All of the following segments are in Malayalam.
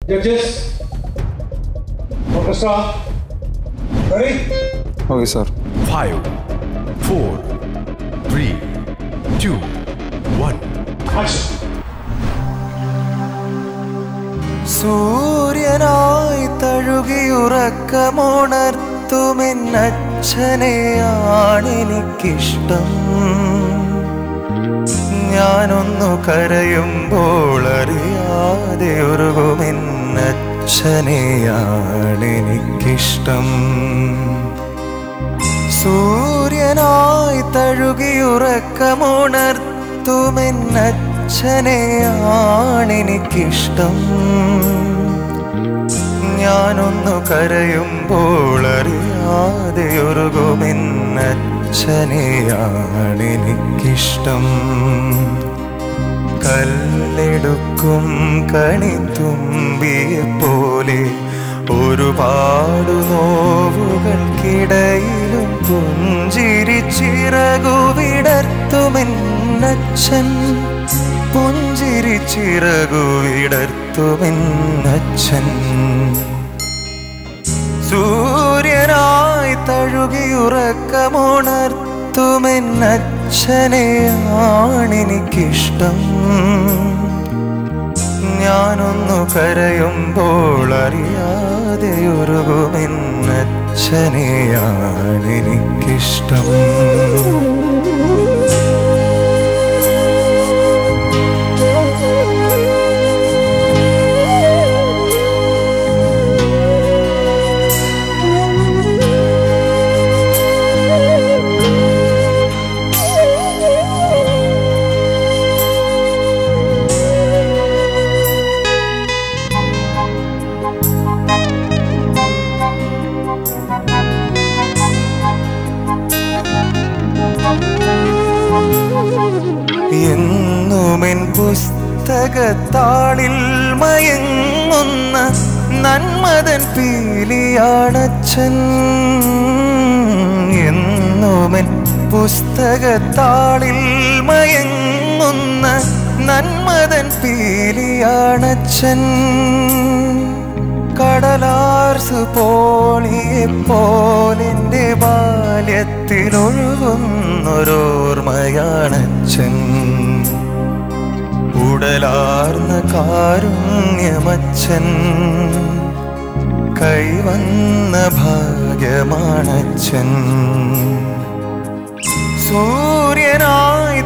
Judges, orchestra, ready? Okay sir Five, four, three, two, one. Action. സൂര്യനായി തഴുകിയുറക്കമുണർത്തുമെന്നച്ഛനെയാണെനിക്കിഷ്ടം ഞാനൊന്നു കരയുമ്പോൾ അറിയാതെ ഉരുകുമെന്നച്ഛനെയാണെനിക്കിഷ്ടം സൂര്യനായി തഴുകിയുറക്കമുണർത്തുമെന്നച്ഛനെയാണെനിക്കിഷ്ടം ഞാനൊന്നു കരയുമ്പോൾ അറിയാതെ ഉരുകുമെന്നച്ഛനെയാണെനിക്കിഷ്ടം കല്ലെടുക്കും കണിത്തുമ്പിയെ പോലെ ഒരുപാട് നോവുകൾക്കിടയിലും പുഞ്ചിരിച്ചിറകു വിടർത്തുമെന്നച്ഛൻ പുഞ്ചിരിച്ചിറകു വിടർത്തുമെന്നച്ഛൻ സൂര്യനായി തഴുകിയുറക്കമുണർത്തുമെന്നച്ഛനെയാണെനിക്കിഷ്ടം ഞാനൊന്നു കരയുമ്പോൾ അറിയാതെ ഉരുകുമെന്നച്ഛനെയാണെനിക്കിഷ്ടം എന്നുമെൻ പുസ്തകത്താളിൽ മയങ്ങുന്ന നന്മതൻ പീലിയാണച്ഛൻ എന്നുമെൻ പുസ്തകത്താളിൽ മയങ്ങുന്ന നന്മതൻ പീലിയാണച്ഛൻ കടലാർസു പോളിയെ പോലെന്റെ ബാല്യത്തിലൊഴുകുന്നൊരോർമ്മയാണച്ഛൻ ഉടലാർന്ന കാരുണ്യമച്ഛൻ കൈവന്ന ഭാഗ്യമാണച്ഛൻ സൂര്യനായി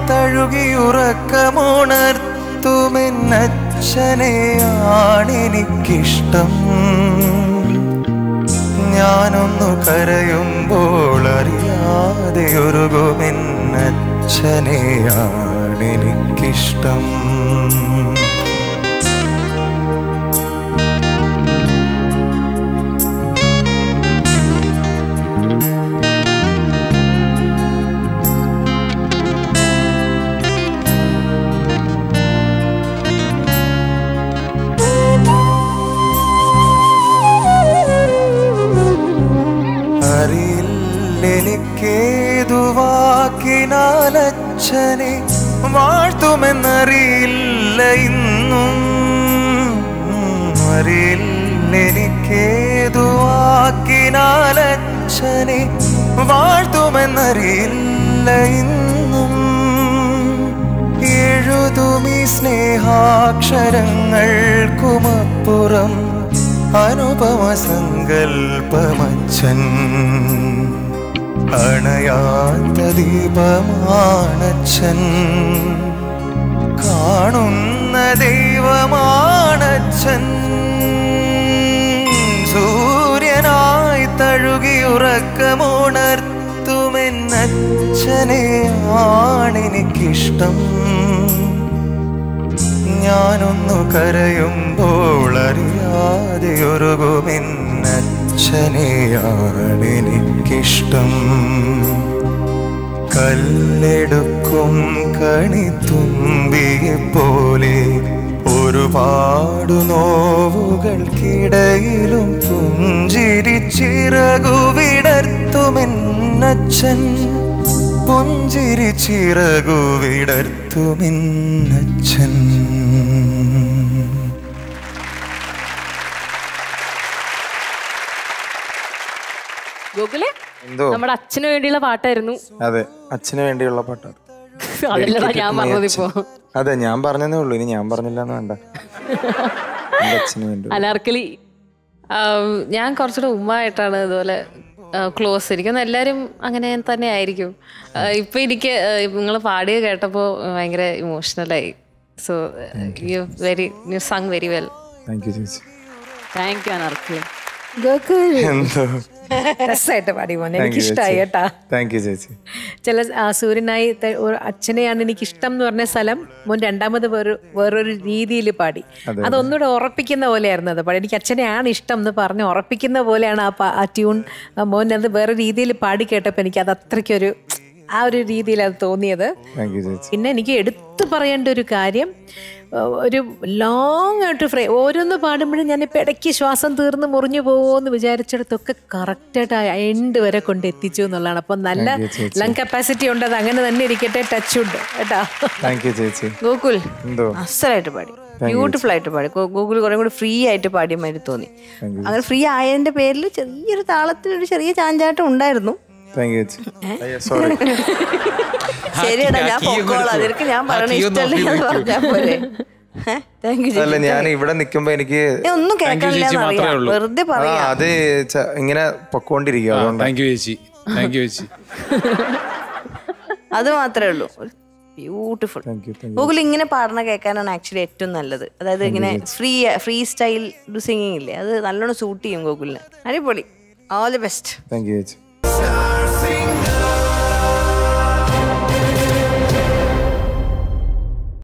തഴുകിയുറക്കമുണർത്തുമെന്നച്ഛനെയാണെനിക്കിഷ്ടം ഞാനൊന്നു കരയുമ്പോൾ അറിയാതെ ഉരുകുമെന്നച്ഛനെയാണെനിക്കിഷ്ടം അറിയില്ലെനിക്കേതു വാക്കിനാലച്ഛനെ വാഴ്ത്തുമെന്നറിയില്ല ഇന്നും അറിയില്ലെനിക്കേതു വാക്കിനാലച്ഛനെ വാഴ്ത്തുമെന്നറിയില്ല ഇന്നും എഴുതുമീ സ്നേഹാക്ഷരങ്ങൾക്കുമപ്പുറം അനുപമ സങ്കൽപ്പമച്ഛൻ അണയാത്ത ദീപമാണച്ഛൻ കാണുന്ന ദൈവമാണച്ഛൻ സൂര്യനായി തഴുകിയുറക്കമുണർത്തുമെന്നച്ഛനെ ആണെനിക്കിഷ്ടം ഞാനൊന്നു കരയുമ്പോൾ അറിയാതെ ഉരുകുമെന്നച്ഛനെയാണെനിക്കിഷ്ടം കല്ലെടുക്കും കണിത്തുമ്പിയെ പോലെ ഒരുപാട് നോവുകൾക്കിടയിലും പുഞ്ചിരിച്ചിറകു വിടർത്തുമെന്നച്ഛൻ പുഞ്ചിരിച്ചിറകു വിടർത്തുമെന്നച്ഛൻ ഗോകുലെ എന്തോ നമ്മുടെ അച്ഛന് വേണ്ടിയുള്ള പാട്ടായിരുന്നു അതെ അച്ഛന് വേണ്ടിയുള്ള പാട്ടാണ് അതല്ലടാ ഞാൻ പറഞ്ഞത് ഇപ്പോ അതെ ഞാൻ പറഞ്ഞതേ ഉള്ളൂ ഇനി ഞാൻ പറഞ്ഞില്ല എന്ന് വേണ്ട എന്റെ അച്ഛന് വേണ്ടി അനാർക്കലി ആം, ഞാൻ കുറച്ചുകൂടെ ഉമ്മായിട്ടാണ് ഇതുപോലെ ക്ലോസ് ഇരിക്കും എല്ലാവരും അങ്ങനെ തന്നെ ആയിരിക്കും ആ, ഇപ്പൊ എനിക്ക് നിങ്ങൾ പാടിയ കേട്ടപ്പോൾ ഭയങ്കര ഇമോഷണലായി so you very you sung very well thank you ചേച്ചി താങ്ക് യു അനാർക്കലി ഗോകുൽ എന്തോ രസമായിട്ട് പാടി മോനെ താങ്ക് എനിക്ക് യു ഇഷ്ടമായി കേട്ടാ താങ്ക് യു ചേച്ചി ചില ആ, സൂര്യനായി ത- ഒരു അച്ഛനെയാണ് എനിക്ക് ഇഷ്ടം എന്ന് പറഞ്ഞ സ്ഥലം മോൻ രണ്ടാമത് വേറൊരു വേറൊരു രീതിയിൽ പാടി അതൊന്നുകൂടെ ഉറപ്പിക്കുന്ന പോലെയായിരുന്നു അത് പാടി എനിക്ക് അച്ഛനെയാണ് ഇഷ്ടം എന്ന് പറഞ്ഞ് ഉറപ്പിക്കുന്ന പോലെയാണ് ആ പാ- ആ ട്യൂൺ ആ മോൻ അത് വേറെ രീതിയിൽ പാടി കേട്ടപ്പോൾ എനിക്ക് അത് അത്രയ്ക്കൊരു ആ ഒരു രീതിയിൽ അത് തോന്നിയത് താങ്ക് യു ചേച്ചി പിന്നെ എനിക്ക് എടുത്തു പറയേണ്ട ഒരു കാര്യം ഏഹ്, ഒരു ലോങ് ആയിട്ട് ഫ്രേ ഓരോന്ന് പാടുമ്പോഴും ഞാനിപ്പോൾ ഇടയ്ക്ക് ശ്വാസം തീർന്ന് മുറിഞ്ഞു പോകുമോ എന്ന് വിചാരിച്ചിടത്തൊക്കെ കറക്റ്റായിട്ട് ആ എൻഡ് വരെ കൊണ്ട് എത്തിച്ചു എന്നുള്ളതാണ് അപ്പം നല്ല ലങ് കപ്പാസിറ്റി ഉണ്ട് അത് അങ്ങനെ തന്നെ ഇരിക്കട്ടെ ടച്ച് ഉണ്ട് കേട്ടാ താങ്ക് യു ചേച്ചി ഗോകുൽ എന്തോ അസലായിട്ട് പാടി ബ്യൂട്ടിഫുൾ ആയിട്ട് പാടി ഗോ- ഗൂഗിൾ കുറെ കൂടി ഫ്രീ ആയിട്ട് പാടിയ മാതിരി തോന്നി അങ്ങനെ ഫ്രീ ആയതിന്റെ പേരിൽ ചെറിയൊരു താളത്തിൽ ഒരു ചെറിയ ചാഞ്ചാട്ടം ഉണ്ടായിരുന്നു താങ്ക് യു ചേച്ചി അയ്യോ സോറി ശരിയടാ ഞാൻ പൊക്കോളാം അതിற்கு ഞാൻ പറയണ ഇഷ്ടമല്ല എന്ന് പറഞ്ഞാ പോലെ താങ്ക് യു അല്ല ഞാൻ ഇവിടെ നിൽക്കുമ്പോ എനിക്ക് ഒന്നും കേൾക്കാനില്ല എന്നറിയാം വെറുതെ ആ പറയാ അത് ച- ഇങ്ങനെ പൊക്കോണ്ടിരിക്കുക അതുകൊണ്ട് താങ്ക് യു ചേച്ചി താങ്ക് യു ചേച്ചി അത് മാത്രമേ ഉള്ളൂ beautiful thank you thank Google ഇങ്ങനെ പാടണ കേൾക്കാനാണ് ആക്ച്വലി ഏറ്റവും നല്ലത് അതായത് ഇങ്ങനെ ഫ്രീ ഫ്രീ സ്റ്റൈൽ സിംഗിങ് ഇല്ലേ അത് നല്ലോണം സൂട്ട് ചെയ്യും ഗൂഗിളിന് അടിപൊളി all the best thank you ചേച്ചി